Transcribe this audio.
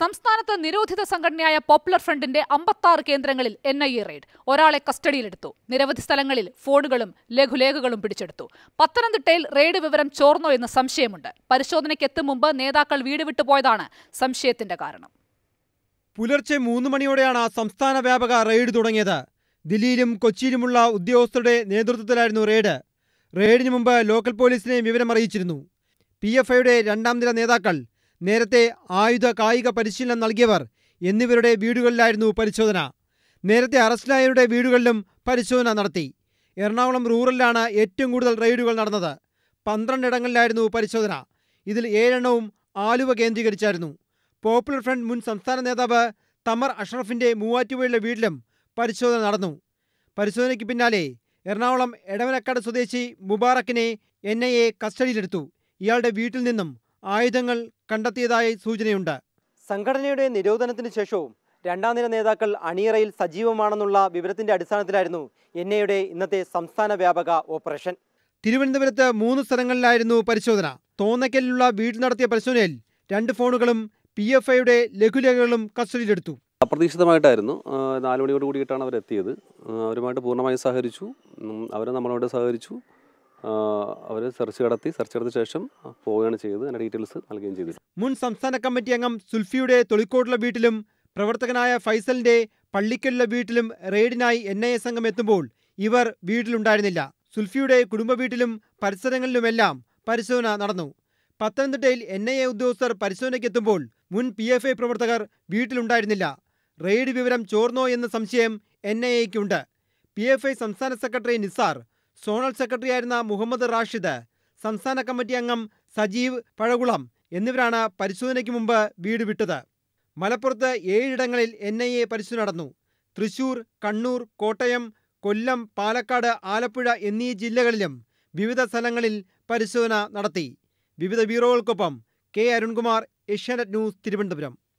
സംസ്ഥാനത്ത് നിരോധിത സംഘടനയായ പോപ്പുലർ ഫ്രണ്ടിന്റെ അമ്പത്താറ് കേന്ദ്രങ്ങളിൽ എൻ ഐ എ റെയ്ഡ് ഒരാളെ കസ്റ്റഡിയിലെടുത്തു നിരവധി സ്ഥലങ്ങളിൽ ഫോണുകളും ലഘുലേഖകളും പിടിച്ചെടുത്തു പത്തനംതിട്ടയിൽ റെയ്ഡ് വിവരം ചോർന്നോ എന്ന് സംശയമുണ്ട് പരിശോധനയ്ക്ക് എത്തും മുമ്പ് നേതാക്കൾ വീട് വിട്ടുപോയതാണ് സംശയത്തിന്റെ കാരണം പുലർച്ചെ മൂന്ന് മണിയോടെയാണ് സംസ്ഥാന വ്യാപക റെയ്ഡ് തുടങ്ങിയത് ദില്ലിയിലും കൊച്ചിയിലുമുള്ള ഉദ്യോഗസ്ഥരുടെ നേതൃത്വത്തിലായിരുന്നു റെയ്ഡ് റെയ്ഡിന് മുമ്പ് ലോക്കൽ പോലീസിനെ വിവരം അറിയിച്ചിരുന്നു പി എഫ് ഐയുടെ രണ്ടാം നിര നേതാക്കൾ നേരത്തെ ആയുധ കായിക പരിശീലനം നൽകിയവർ എന്നിവരുടെ വീടുകളിലായിരുന്നു പരിശോധന നേരത്തെ അറസ്റ്റിലായവരുടെ വീടുകളിലും പരിശോധന നടത്തി എറണാകുളം റൂറലിലാണ് ഏറ്റവും കൂടുതൽ റെയ്ഡുകൾ നടന്നത് പന്ത്രണ്ടിടങ്ങളിലായിരുന്നു പരിശോധന ഇതിൽ ഏഴെണ്ണവും ആലുവ കേന്ദ്രീകരിച്ചായിരുന്നു പോപ്പുലർ ഫ്രണ്ട് മുൻ സംസ്ഥാന നേതാവ് തമർ അഷ്റഫിന്റെ മൂവാറ്റുപുഴയിലെ വീട്ടിലും പരിശോധന നടന്നു പരിശോധനയ്ക്ക് പിന്നാലെ എറണാകുളം എടവനക്കാട് സ്വദേശി മുബാറക്കിനെ എൻ ഐ എ കസ്റ്റഡിയിലെടുത്തു ഇയാളുടെ വീട്ടിൽ നിന്നും ആയുധങ്ങൾ കണ്ടെത്തിയതായി സൂചനയുണ്ട് സംഘടനയുടെ നിരോധനത്തിന് ശേഷവും രണ്ടാം നിര നേതാക്കൾ അണിയറയിൽ സജീവമാണെന്നുള്ള വിവരത്തിന്റെ അടിസ്ഥാനത്തിലായിരുന്നു എൻ ഐയുടെ ഇന്നത്തെ സംസ്ഥാന വ്യാപക ഓപ്പറേഷൻ തിരുവനന്തപുരത്ത് മൂന്ന് സ്ഥലങ്ങളിലായിരുന്നു പരിശോധന തോന്നയ്ക്കലിലുള്ള വീട്ടിൽ നടത്തിയ പരിശോധനയിൽ രണ്ട് ഫോണുകളും പി എഫ് ഐയുടെ ലഘുലേഖകളും കസ്റ്റഡിയിലെടുത്തു അപ്രതീക്ഷിതമായിട്ടായിരുന്നു ആ, നാല് മണിയോട് കൂടിയിട്ടാണ് അവരെത്തിയത് ആ, അവരുമായിട്ട് പൂർണ്ണമായും സഹകരിച്ചു അവർ നമ്മളോട് സഹകരിച്ചു അവർ സെർച്ച് നടത്തി സെർച്ച് നടത്തിയ ശേഷം പോവുകയാണ് ചെയ്തത് അതിൻ്റെ ഡീറ്റെയിൽസ് നൽകുകയും ചെയ്തു മുൻ സംസ്ഥാന കമ്മിറ്റി അംഗം സുൽഫിയുടെ തൊളിക്കോട്ടുള്ള വീട്ടിലും പ്രവർത്തകനായ ഫൈസലിന്റെ പള്ളിക്കലിലെ വീട്ടിലും റെയ്ഡിനായി എൻ ഐ എ സംഘം എത്തുമ്പോൾ ഇവർ വീട്ടിലുണ്ടായിരുന്നില്ല സുൽഫിയുടെ കുടുംബ വീട്ടിലും പരിസരങ്ങളിലുമെല്ലാം പരിശോധന നടന്നു പത്തനംതിട്ടയിൽ എൻ ഐ എ ഉദ്യോഗസ്ഥർ പരിശോധനയ്ക്കെത്തുമ്പോൾ മുൻ പി എഫ് ഐ പ്രവർത്തകർ വീട്ടിലുണ്ടായിരുന്നില്ല റെയ്ഡ് വിവരം ചോർന്നോ എന്ന സംശയം എൻ ഐ എക്കുണ്ട് പി എഫ് ഐ സംസ്ഥാന സെക്രട്ടറി നിസാർ സോണൽ സെക്രട്ടറിയായിരുന്ന മുഹമ്മദ് റാഷിദ് സംസ്ഥാന കമ്മിറ്റി അംഗം സജീവ് പഴകുളം എന്നിവരാണ് പരിശോധനയ്ക്ക് മുമ്പ് വീട് വിട്ടത് മലപ്പുറത്ത് ഏഴിടങ്ങളിൽ എൻ ഐ എ പരിശോധന നടന്നു തൃശൂർ കണ്ണൂർ കോട്ടയം കൊല്ലം പാലക്കാട് ആലപ്പുഴ എന്നീ ജില്ലകളിലും വിവിധ സ്ഥലങ്ങളിൽ പരിശോധന നടത്തി വിവിധ ബ്യൂറോകൾക്കൊപ്പം കെ അരുൺകുമാർ ഏഷ്യാനെറ്റ് ന്യൂസ് തിരുവനന്തപുരം